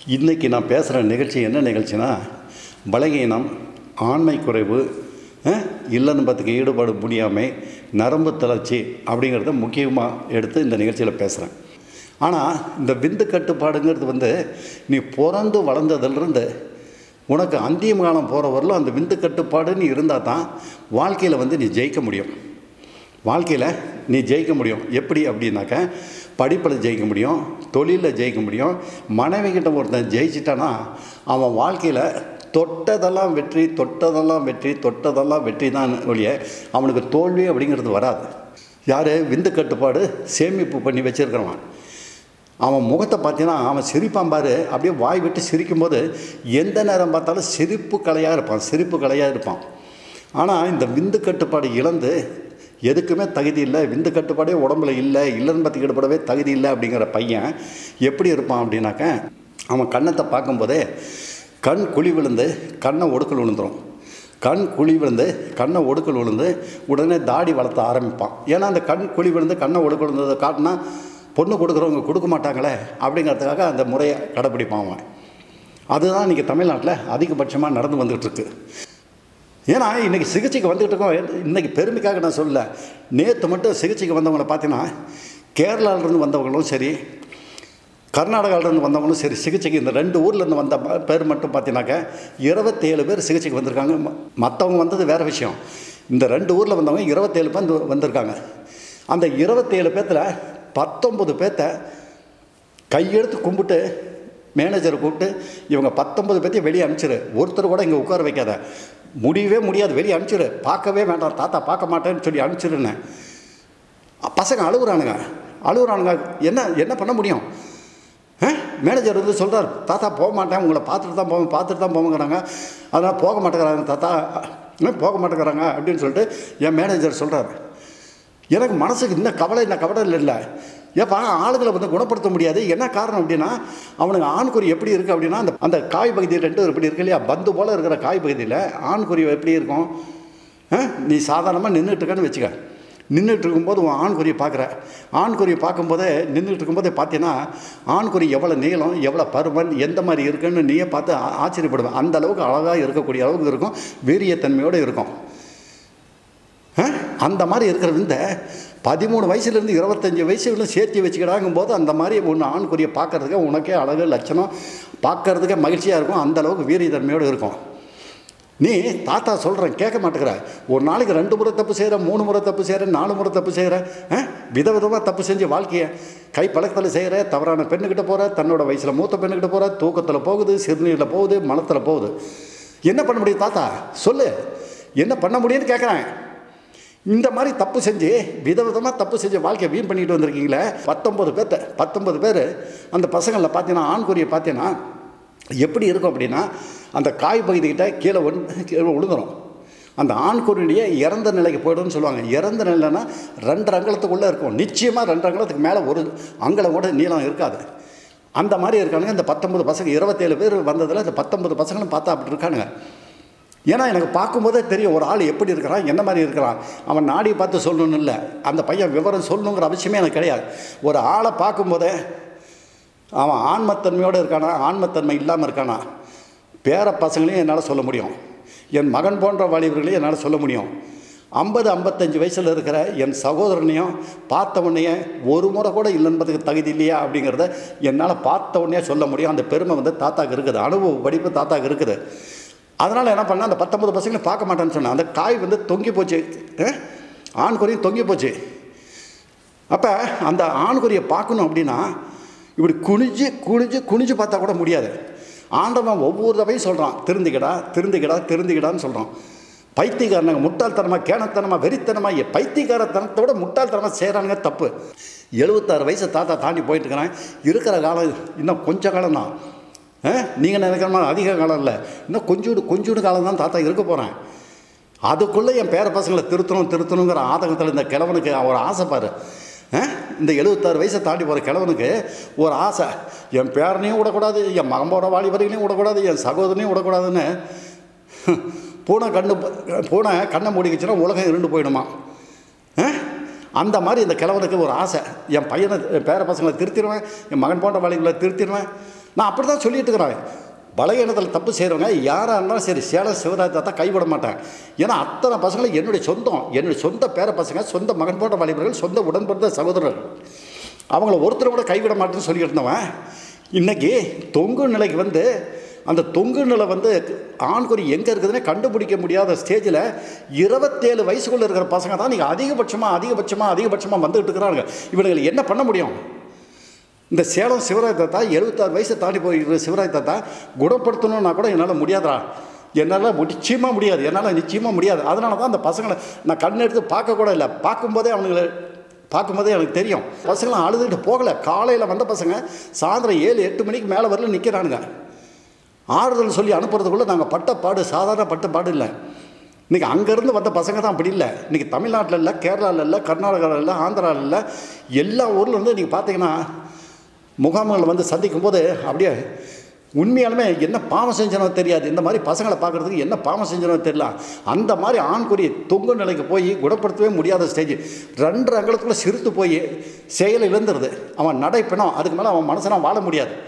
இன்றைக்கி நான் பேசுகிற நிகழ்ச்சி என்ன நிகழ்ச்சினா பலகீனம் ஆண்மை குறைவு அஹ், இல்லன்பத்துக்கு ஈடுபாடு முடியாமை நரம்பு தளர்ச்சி அப்படிங்கிறத முக்கியமாக எடுத்து இந்த நிகழ்ச்சியில் பேசுகிறேன் ஆனால் இந்த விந்து கட்டுப்பாடுங்கிறது வந்து நீ பிறந்து வளர்ந்ததுலேருந்து உனக்கு அந்தியம் காலம் போகிற வரலும் அந்த விந்து கட்டுப்பாடுன்னு இருந்தால் தான் வாழ்க்கையில் வந்து நீ ஜெயிக்க முடியும் வாழ்க்கையில் நீ ஜெயிக்க முடியும் எப்படி அப்படின்னாக்க படிப்பில் ஜெயிக்க முடியும் தொழிலில் ஜெயிக்க முடியும் மனைவி கிட்ட ஒருத்தன் ஜெயிச்சிட்டானா அவன் வாழ்க்கையில் தொட்டதெல்லாம் வெற்றி தொட்டதெல்லாம் வெற்றி தொட்டதெல்லாம் வெற்றி தான் ஒழிய அவனுக்கு தோல்வி அப்படிங்கிறது வராது யார் விந்து கட்டுப்பாடு சேமிப்பு பண்ணி வச்சுருக்கிறவன் அவன் முகத்தை பார்த்தீங்கன்னா அவன் சிரிப்பான் பாரு அப்படியே வாய் விட்டு சிரிக்கும்போது எந்த நேரம் பார்த்தாலும் சிரிப்பு கலையாக இருப்பான் சிரிப்பு கலையாக இருப்பான் ஆனால் இந்த விந்து கட்டுப்பாடு இழந்து எதுக்குமே தகுதி இல்லை விந்து கட்டுப்பாடே உடம்புல இல்லை இல்லைன்னு பற்றி ஈடுபடவே தகுதி இல்லை அப்படிங்கிற பையன் எப்படி இருப்பான் அப்படின்னாக்க அவன் கண்ணத்தை பார்க்கும்போதே கண் குழி விழுந்து கண்ணை ஒடுக்கல் விழுந்துடும் கண் குழி விழுந்து கண்ணை ஒடுக்கல் விழுந்து உடனே தாடி வளர்த்த ஆரம்பிப்பான் ஏன்னா அந்த கண் குழி விழுந்து கண்ணை ஒடுக்கல் விழுந்ததை காட்டினா பொண்ணு கொடுக்குறவங்க கொடுக்க மாட்டாங்களே அப்படிங்கிறதுக்காக அந்த முறையை கடைப்பிடிப்பான் அவன் அதுதான் இன்றைக்கி தமிழ்நாட்டில் அதிகபட்சமாக நடந்து வந்துகிட்ருக்கு ஏன்னா இன்றைக்கி சிகிச்சைக்கு வந்துகிட்டு இருக்கோம் இன்றைக்கி பெருமைக்காக நான் சொல்லல நேற்று மட்டும் சிகிச்சைக்கு வந்தவங்கள பார்த்தீங்கன்னா கேரளாவிலேருந்து வந்தவங்களும் சரி கர்நாடகாவிலேருந்து வந்தவங்களும் சரி சிகிச்சைக்கு இந்த ரெண்டு ஊர்லேருந்து வந்த ப- பேர் மட்டும் பார்த்தீங்கன்னாக்க இருபத்தேழு பேர் சிகிச்சைக்கு வந்திருக்காங்க ம- மற்றவங்க வந்தது வேறு விஷயம் இந்த ரெண்டு ஊரில் வந்தவங்க இருபத்தேழு பேர் வந்து- வந்திருக்காங்க அந்த இருபத்தேழு பேர்த்தில் பத்தொம்பது பேர்த்த கையெடுத்து கும்பிட்டு மேனேஜரை கூப்பிட்டு இவங்க பத்தொம்பது பேர்த்தையும் வெளியே அனுப்பிச்சிரு ஒருத்தர் கூட இங்கே உட்கார வைக்காத முடியவே முடியாது வெளியே அனுப்பிச்சிரு பார்க்கவே வேண்டாம் தாத்தா பார்க்க மாட்டேன்னு சொல்லி அனுப்பிச்சிருன்னேன் பசங்க அழுகுறானுங்க அழுகுறானுங்க என்ன என்ன பண்ண முடியும் ஆ? மேனேஜர் வந்து சொல்கிறார் தாத்தா போக மாட்டேன் உங்களை பார்த்துட்டு தான் போவேன் பார்த்துட்டு தான் போவேங்கிறாங்க அதனால் போக மாட்டேங்கிறாங்க தாத்தா ஆ, போக மாட்டேங்கிறாங்க அப்படின்னு சொல்லிட்டு என் மேனேஜர் சொல்கிறார் எனக்கு மனசுக்கு இன்னும் கவலை என்ன கவலை இல்லை இல்லை ஏப்பா ஆளுங்களை வந்து குணப்படுத்த முடியாது என்ன காரணம் அப்படின்னா அவனுக்கு ஆண்குறி எப்படி இருக்குது அப்படின்னா அந்த அந்த காய் பகுதி ரெண்டும் எப்படி இருக்கு இல்லையா பந்து போல் இருக்கிற காய் பகுதியில் ஆண்குறி எப்படி இருக்கும் ஆ? நீ சாதாரணமாக நின்றுட்டு இருக்கன்னு வச்சுக்க நின்றுட்டு இருக்கும்போது உன் ஆண்குறியை பார்க்குற ஆண்குறியை பார்க்கும்போதே நின்றுட்டு இருக்கும்போதே பார்த்தீங்கன்னா ஆண்குறி எவ்வளோ நீளம் எவ்வளோ பருமன் எந்த மாதிரி இருக்குன்னு நீயே பார்த்து ஆ- ஆச்சரியப்படுவேன் அந்த அளவுக்கு அழகாக இருக்கக்கூடிய அளவுக்கு இருக்கும் வீரியத்தன்மையோடு இருக்கும் ஆ? அந்த மாதிரி இருக்கிற விந்த பதிமூணு வயசுலேருந்து இருபத்தஞ்சி வயசுல சேர்த்து வச்சுக்கிறாங்கும் போது அந்த மாதிரி ஒன்று ஆண்குறியை பார்க்கறதுக்கு உனக்கே அழகு லட்சணம் பார்க்கறதுக்கே மகிழ்ச்சியாக இருக்கும் அந்த அளவுக்கு வீரியத்தன்மையோடு இருக்கும் நீ தாத்தா சொல்கிறேன் கேட்க மாட்டேங்கிற ஒரு நாளைக்கு ரெண்டு முறை தப்பு செய்கிற மூணு முறை தப்பு செய்கிற நாலு முறை தப்பு செய்கிற விதவிதமாக தப்பு செஞ்சு வாழ்க்கையை கை பழக்கத்தில் செய்கிற தவறான பெண்ணுக்கிட்ட போகிற தன்னோட வயசில் மூத்த பெண்ணுக்கிட்ட போகிற தூக்கத்தில் போகுது சிறுநீரில் போகுது மனத்தில் போகுது என்ன பண்ண முடியும் தாத்தா சொல்லு என்ன பண்ண முடியும்னு கேட்குறேன் இந்த மாதிரி தப்பு செஞ்சு விதவிதமாக தப்பு செஞ்சு வாழ்க்கையை வீண் பண்ணிட்டு வந்திருக்கீங்களே பத்தொம்பது பேர்த்த பத்தொம்பது பேர் அந்த பசங்களில் பார்த்தீங்கன்னா ஆண்குறியை பார்த்தீங்கன்னா எப்படி இருக்கும் அப்படின்னா அந்த காய் பகுதிக்கிட்ட கீழே ஒன்று கீழே விழுந்துடும் அந்த ஆண்குறியுடைய இறந்த நிலைக்கு போய்டும்னு சொல்லுவாங்க இறந்த நிலைன்னா ரெண்டு அங்கலத்துக்குள்ளே இருக்கும் நிச்சயமாக ரெண்டு அங்கலத்துக்கு மேலே ஒரு அங்கலம் கூட நீளம் இருக்காது அந்த மாதிரி இருக்கானுங்க இந்த பத்தொம்பது பசங்க இருபத்தேழு பேர் வந்ததில் இந்த பத்தொம்பது பசங்களும் பார்த்தா அப்படி இருக்கானுங்க ஏன்னா எனக்கு பார்க்கும்போதே தெரியும் ஒரு ஆள் எப்படி இருக்கிறான் என்ன மாதிரி இருக்கிறான் அவன் நாடி பார்த்து சொல்லணும்னு இல்லை அந்த பையன் விவரம் சொல்லணுங்கிற அவசியமே எனக்கு கிடையாது ஒரு ஆளை பார்க்கும்போதே அவன் ஆன்மத்தன்மையோடு இருக்கானா ஆன்மத்தன்மை இல்லாமல் இருக்கானா பேர பசங்களையும் என்னால் சொல்ல முடியும் என் மகன் போன்ற வாலிபர்களையும் என்னால் சொல்ல முடியும் ஐம்பது ஐம்பத்தஞ்சு வயசில் இருக்கிற என் சகோதரனையும் பார்த்த உடனே ஒரு முறை கூட இல்லைன்றதுக்கு தகுதி இல்லையா அப்படிங்கிறத என்னால் பார்த்த உடனே சொல்ல முடியும் அந்த பெருமை வந்து தாத்தாக்கு இருக்குது அனுபவ படிப்பு தாத்தாக்கு இருக்குது அதனால் என்ன பண்ணேன் அந்த பத்தொம்பது பசங்களை பார்க்க மாட்டேன்னு சொன்னேன் அந்த காய் வந்து தொங்கி போச்சு அஹ்? ஆண் குறியும் தொங்கி போச்சு அப்போ அந்த ஆண்குறியை பார்க்கணும் அப்படின்னா இப்படி குனிஞ்சு குனிஞ்சு குனிஞ்சு பார்த்தா கூட முடியாது ஆண்டவன் ஒவ்வொரு தவையும் சொல்கிறான் திருந்திக்கடா திருந்திக்கடா திருந்திக்கடான்னு சொல்கிறான் பைத்தியக்காரனுங்க முட்டாள்தனமாக கேனத்தனமாக வெறித்தனமாக பைத்தியக்காரத்தனத்தை விட முட்டாள்தனமாக செய்கிறானுங்க தப்பு எழுபத்தாறு வயசு தாத்தா தாண்டி போயிட்டு இருக்கிறேன் இருக்கிற காலம் இன்னும் கொஞ்ச காலம் தான் நீங்கள் நினைக்கிற மாதிரி அதிக காலம் இல்லை இன்னும் கொஞ்சோடு கொஞ்சோடு காலம் தான் தாத்தா இருக்க போகிறேன் அதுக்குள்ளே என் பேர பசங்களை திருத்தணும் திருத்தணுங்கிற ஆதங்கத்தில் இந்த கிழவனுக்கு ஒரு ஆசை பாரு ஆ? இந்த எழுபத்தாறு வயசை தாண்டி போகிற கிழவனுக்கு ஒரு ஆசை என் பேரனையும் விடக்கூடாது என் மகம்போட வாலிபர்களையும் விடக்கூடாது என் சகோதரனையும் விடக்கூடாதுன்னு பூனை கண்ணு பூனை கண்ணை மூடிக்கிச்சுன்னா உலகம் இருண்டு போயிடுமா ஆ? அந்த மாதிரி இந்த கிழவனுக்கு ஒரு ஆசை என் பையனை என் பேர பசங்களை திருத்திடுவேன் என் மகன் போன்ற வாலிகளை திருத்திடுவேன் நான் அப்படி தான் சொல்லிட்டு இருக்கிறேன் பலகீனத்தில் தப்பு செய்கிறவங்க யாராக இருந்தாலும் சரி சேலம் சிவராஜ் தான் கைவிட மாட்டேன் ஏன்னா அத்தனை பசங்களும் என்னுடைய சொந்தம் என்னுடைய சொந்த பேர பசங்க சொந்த மகன் போன்ற வாலிபர்கள் சொந்த உடன்பிறந்த சகோதரர்கள் அவங்கள ஒருத்தர் கூட கைவிட மாட்டேன்னு சொல்லிட்டு இருந்தவன் இன்னைக்கு தொங்கு நிலைக்கு வந்து அந்த தொங்கு நிலை வந்து ஆண்குறி எங்கே இருக்குதுன்னே கண்டுபிடிக்க முடியாத ஸ்டேஜில் இருபத்தேழு வயசுக்குள்ளே இருக்கிற பசங்க தான் நீங்கள் அதிகபட்சமாக அதிகபட்சமாக அதிகபட்சமாக வந்துகிட்டு இருக்கிறாங்க இவனுங்களுக்கு என்ன பண்ண முடியும் இந்த சேலம் சிவராஜ் தாத்தா எழுபத்தாறு வயசை தாண்டி போயிருக்கிற சிவராஜ் தாத்தா குணப்படுத்தணும்னா கூட என்னால் முடியாதுடா என்னால் நிச்சயமாக முடியாது என்னால் நிச்சயமாக முடியாது அதனால தான் அந்த பசங்களை நான் கண் எடுத்து பார்க்க கூட இல்லை பார்க்கும்போதே அவனுங்களை பார்க்கும்போதே எனக்கு தெரியும் பசங்களாம் அழுதுகிட்டு போகலை காலையில் வந்த பசங்க சாயந்தரம் ஏழு எட்டு மணிக்கு மேலே வரல நிற்கிறானுங்க ஆறுதல் சொல்லி அனுப்புறதுக்குள்ளே நாங்கள் பட்ட பாடு சாதாரண பட்ட பாடு இல்லை இன்றைக்கி அங்கேருந்து வந்த பசங்க தான் அப்படி இல்லை இன்றைக்கி தமிழ்நாட்டில் இல்லை கேரளாவில் இல்லை கர்நாடகாவில் இல்லை ஆந்திராவில் இல்லை எல்லா ஊரில் இருந்து நீங்கள் பார்த்தீங்கன்னா முகாம்களை வந்து சந்திக்கும் போது அப்படியே உண்மையாலுமே என்ன பாவம் செஞ்சனோ தெரியாது இந்த மாதிரி பசங்களை பார்க்குறதுக்கு என்ன பாவம் செஞ்சனோ தெரியல அந்த மாதிரி ஆண்குறி தொங்கு நிலைக்கு போய் குணப்படுத்தவே முடியாத ஸ்டேஜ் ரெண்டு அங்கலத்துக்குள்ளே சிரித்து போய் செயல் இழந்துருது அவன் நடைப்பினம் அதுக்கு மேலே அவன் மனசனாக வாழ முடியாது